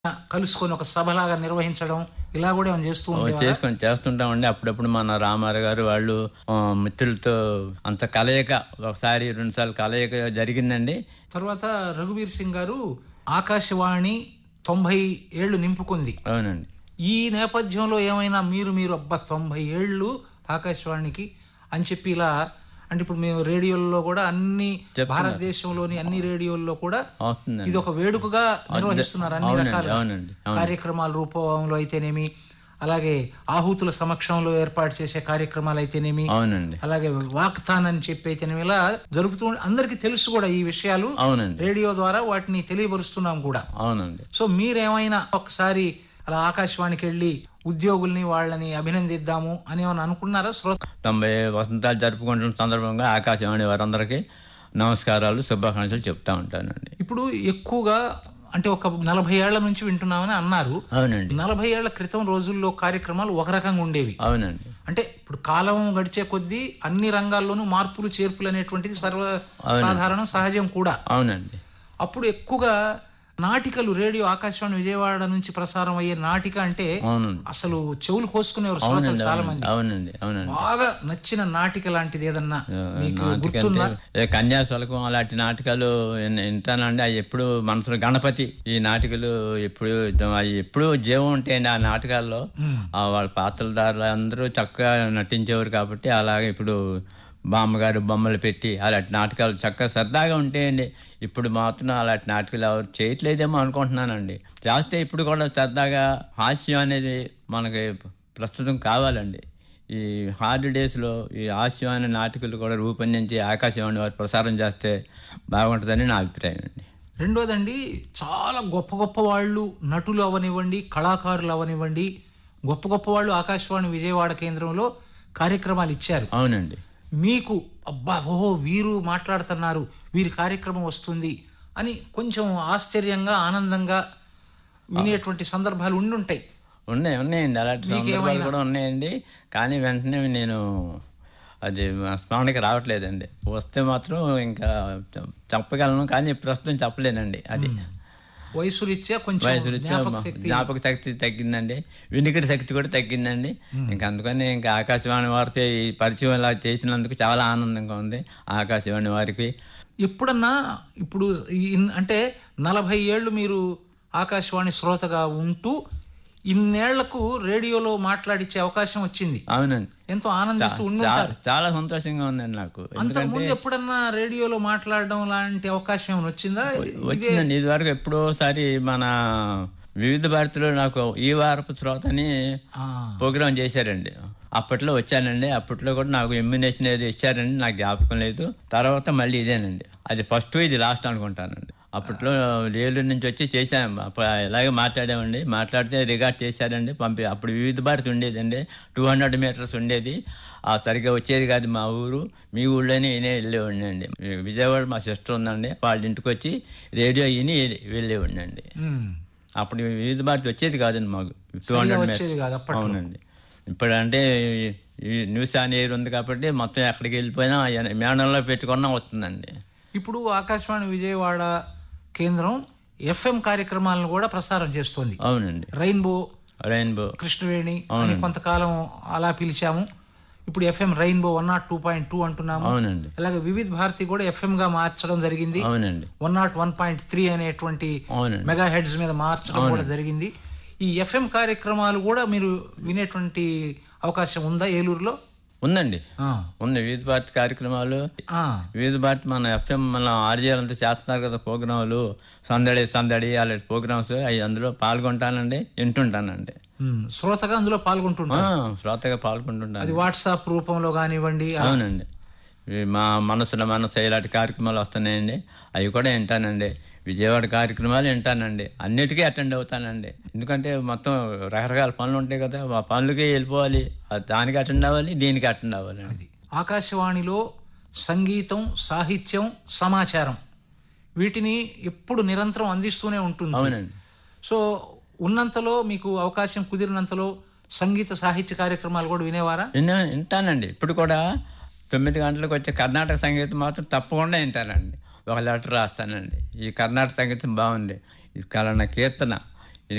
కలుసుకొని ఒక సభలాగా నిర్వహించడం ఇలా కూడా ఏమైనా చేస్తూ ఉండేవారా? చేసుకొని చేస్తుంటామండి అప్పుడప్పుడు మన రామారావు గారు వాళ్ళు ఆ, మిత్రులతో అంత కలయిక ఒకసారి రెండు సార్లు కలయిక జరిగిందండి తర్వాత రఘువీర్ సింగ్ గారు ఆకాశవాణి తొంభై ఏళ్లు నింపుకుంది అవునండి ఈ నేపథ్యంలో ఏమైనా మీరు మీరు అబ్బా తొంభై ఏళ్ళు ఆకాశవాణికి అని చెప్పి ఇలా అంటే ఇప్పుడు మేము రేడియోల్లో కూడా అన్ని భారతదేశంలోని అన్ని రేడియోల్లో కూడా అవుతుందండి ఇది ఒక వేడుకగా నిర్వహిస్తున్నారు అన్ని అవునండి, రకాల అవునండి, అవును. కార్యక్రమాల రూపంలో అయితేనేమి అలాగే ఆహుతుల సమక్షంలో ఏర్పాటు చేసే కార్యక్రమాలు అయితేనేమి అవునండి అలాగే వాక్తాన్ అని చెప్పి అయితేనేమి ఇలా జరుపుతూ అందరికీ తెలుసు కూడా ఈ విషయాలు అవునండి రేడియో ద్వారా వాటిని తెలియపరుస్తున్నాం కూడా అవునండి సో మీరేమైనా ఒకసారి అలా ఆకాశవాణికి వెళ్ళి ఉద్యోగుల్ని వాళ్ళని అభినందిద్దాము అని ఏమైనా అనుకున్నారా శ్రోత తొంభై వసంతాలు జరుపుకుంటున్న సందర్భంగా ఆకాశవాణి వారందరికీ నమస్కారాలు శుభాకాంక్షలు చెప్తా ఉంటానండి ఇప్పుడు ఎక్కువగా అంటే ఒక నలభై ఏళ్ల నుంచి వింటున్నామని అన్నారు అవునండి నలభై ఏళ్ల క్రితం రోజుల్లో కార్యక్రమాలు ఒక రకంగా ఉండేవి అవునండి అంటే ఇప్పుడు కాలం గడిచే కొద్దీ అన్ని రంగాల్లోనూ మార్పులు చేర్పులు అనేటువంటిది సర్వ సాధారణం సహజం కూడా అవునండి అప్పుడు ఎక్కువగా నాటికలు రేడియో ఆకాశవాణి విజయవాడ నుంచి ప్రసారం అయ్యే నాటిక అంటే అవునండి అసలు చెవులు కోసుకునేవారు శ్రోతలు చాలా మంది అవునండి అవునండి బాగా నచ్చిన నాటిక లాంటిది ఏదన్నా మీకు నాటిక గుర్తుందా అంటే ఏ కన్యాశుల్కం అలాంటి నాటకాలు విన్- వింటానండి అవి ఎప్పుడు మనసులో గణపతి ఈ నాటికలు ఎప్పుడు అవి ఎప్పుడు జీవం ఉంటాయండి ఆ నాటకాల్లో ఆ వాళ్ళ పాత్రదారులు అందరూ చక్కగా నటించేవారు కాబట్టి అలాగే ఇప్పుడు బామ్మగారు బొమ్మలు పెట్టి అలాంటి నాటకాలు చక్కగా సరదాగా ఉంటాయండి ఇప్పుడు మాత్రం అలాంటి నాటకాలు ఎవరు చేయట్లేదేమో అనుకుంటున్నానండి చేస్తే ఇప్పుడు కూడా సరదాగా హాస్యం అనేది మనకి ప్రస్తుతం కావాలండి ఈ హార్డ్ డేస్లో ఈ హాస్యం అనే నాటికలు కూడా రూపొందించి ఆకాశవాణి వారు ప్రసారం చేస్తే బాగుంటుందని నా అభిప్రాయం అండి రెండోదండి చాలా గొప్ప గొప్ప వాళ్ళు నటులు అవనివ్వండి కళాకారులు అవనివ్వండి గొప్ప గొప్ప వాళ్ళు ఆకాశవాణి విజయవాడ కేంద్రంలో కార్యక్రమాలు ఇచ్చారు అవునండి మీకు అబ్బా ఓహో వీరు మాట్లాడుతున్నారు వీరి కార్యక్రమం వస్తుంది అని కొంచెం ఆశ్చర్యంగా ఆనందంగా వినేటువంటి సందర్భాలు ఉండుంటాయి ఉన్నాయి ఉన్నాయండి అలాంటి సందర్భాలు కూడా ఉన్నాయండి కానీ వెంటనే నేను అది మా స్మరణకి రావట్లేదండి వస్తే మాత్రం ఇంకా చె- చెప్పగలను కానీ ప్రస్తుతం చెప్పలేనండి అది వయసు రీత్యా కొంచెం వయసు రీత్యా జ్ఞాపక శక్తి జ్ఞాపక శక్తి తగ్గిందండి వినికిడి శక్తి కూడా తగ్గిందండి ఇంకా అందుకని ఇంకా ఆకాశవాణి వారితో ఈ పరిచయం ఇలా చేసినందుకు చాలా ఆనందంగా ఉంది ఆకాశవాణి వారికి ఎప్పుడన్నా ఇప్పుడు ఇన్- అంటే నలభై ఏళ్ళు మీరు ఆకాశవాణి శ్రోతగా ఉంటూ ఇన్నేళ్లకు రేడియోలో మాట్లాడించే అవకాశం వచ్చింది అవునండి ఎంతో ఆనందిస్తూ ఉండి చా- ఉంటారు చాలా సంతోషంగా ఉందండి నాకు అంతకు ముందు ఎప్పుడన్నా రేడియోలో మాట్లాడడం లాంటి అవకాశం ఏమైనా వచ్చిందా వచ్చిందండి ఇది వరకు ఎప్పుడోసారి మన వివిధ భారతిలో నాకు ఈ వారపు శ్రోత అని ఆ, ప్రోగ్రామ్ చేశారండి అప్పట్లో వచ్చానండి అప్పట్లో కూడా నాకు ఎమ్యునేషన్ ఏది ఇచ్చారండి నాకు జ్ఞాపకం లేదు తర్వాత మళ్ళీ ఇదేనండి అది ఫస్ట్ ఇది లాస్ట్ అనుకుంటానండి అప్పట్లో ఏలూరు నుంచి వచ్చి చేశాను అప్పుడు ఇలాగే మాట్లాడామండి మాట్లాడితే రికార్డ్ చేశారండి పంపి అప్పుడు వివిధ భారతి ఉండేదండి టూ హండ్రెడ్ మీటర్స్ ఉండేది ఆ సరిగ్గా వచ్చేది కాదు మా ఊరు మీ ఊళ్ళోనే ఈయనే వెళ్ళేవాడిని అండి విజయవాడ మా సిస్టర్ ఉందండి వాళ్ళ ఇంటికి వచ్చి రేడియో ఈని వెళ్ళేవాడిని అండి ఉమ్, అప్పుడు వివిధ భారతి వచ్చేది కాదండి మాకు టూ హండ్రెడ్ వచ్చేది కాదు అప్పట్లో అవునండి ఇప్పుడు అంటే ఈ- ఈ న్యూస్ ఆన్ ఎయిర్ ఉంది కాబట్టి మొత్తం ఎక్కడికి వెళ్ళిపోయినా ఎన- మేడంలో పెట్టుకున్నా వస్తుందండి ఇప్పుడు ఆకాశవాణి విజయవాడ కేంద్రం ఎఫ్ఎం కార్యక్రమాలను కూడా ప్రసారం చేస్తోంది అవునండి రెయిన్బో రెయిన్బో కృష్ణవేణి అని కొంతకాలం అలా పిలిచాము ఇప్పుడు FM rainbow one naught two point two అంటున్నాము అవునండి అలాగే వివిధ్ భారతి కూడా ఎఫ్ఎం గా మార్చడం జరిగింది అవునండి one naught one point three అనేటువంటి అవునండి మెగా హెడ్స్ మీద మార్చడం కూడా జరిగింది ఈ ఎఫ్ఎం కార్యక్రమాలు కూడా మీరు వినేటువంటి అవకాశం ఉందా ఏలూరులో ఉందండి ఆ, ఉంది వివిధ భారతి కార్యక్రమాలు ఆ, వివిధ భారతి మన ఎఫ్ఎం మన ఆర్జీఎల్ అంతా చేస్తున్నారు కదా ప్రోగ్రాములు సందడి సందడి అలాంటి ప్రోగ్రామ్స్ అవి అందులో పాల్గొంటానండి వింటుంటానండి ఉమ్, శ్రోతగా అందులో పాల్గొంటుంటారు ఆ, శ్రోతగా పాల్గొంటుంటాను అది వాట్సాప్ రూపంలో కానివ్వండి ఆ, అవునండి ఈ మా మనసులో మనసు ఇలాంటి కార్యక్రమాలు వస్తున్నాయండి అవి కూడా వింటానండి విజయవాడ కార్యక్రమాలు వింటానండి అన్నిటికీ అటెండ్ అవుతానండి ఎందుకంటే మొత్తం రకరకాల పనులు ఉంటాయి కదా ఆ పనులకి వెళ్ళిపోవాలి ఆ దానికి అటెండ్ అవ్వాలి దీనికి అటెండ్ అవ్వాలి అది ఆకాశవాణిలో సంగీతం సాహిత్యం సమాచారం వీటిని ఎప్పుడు నిరంతరం అందిస్తూనే ఉంటుంది అవునండి సో ఉన్నంతలో మీకు అవకాశం కుదిరినంతలో సంగీత సాహిత్య కార్యక్రమాలు కూడా వినేవారా విన్నా వింటానండి ఇప్పుడు కూడా తొమ్మిది గంటలకు వచ్చే కర్ణాటక సంగీతం మాత్రం తప్పకుండా వింటానండి ఒక లెటర్ రాస్తానండి ఈ కర్ణాటక సంగీతం బాగుంది ఈ కలన కీర్తన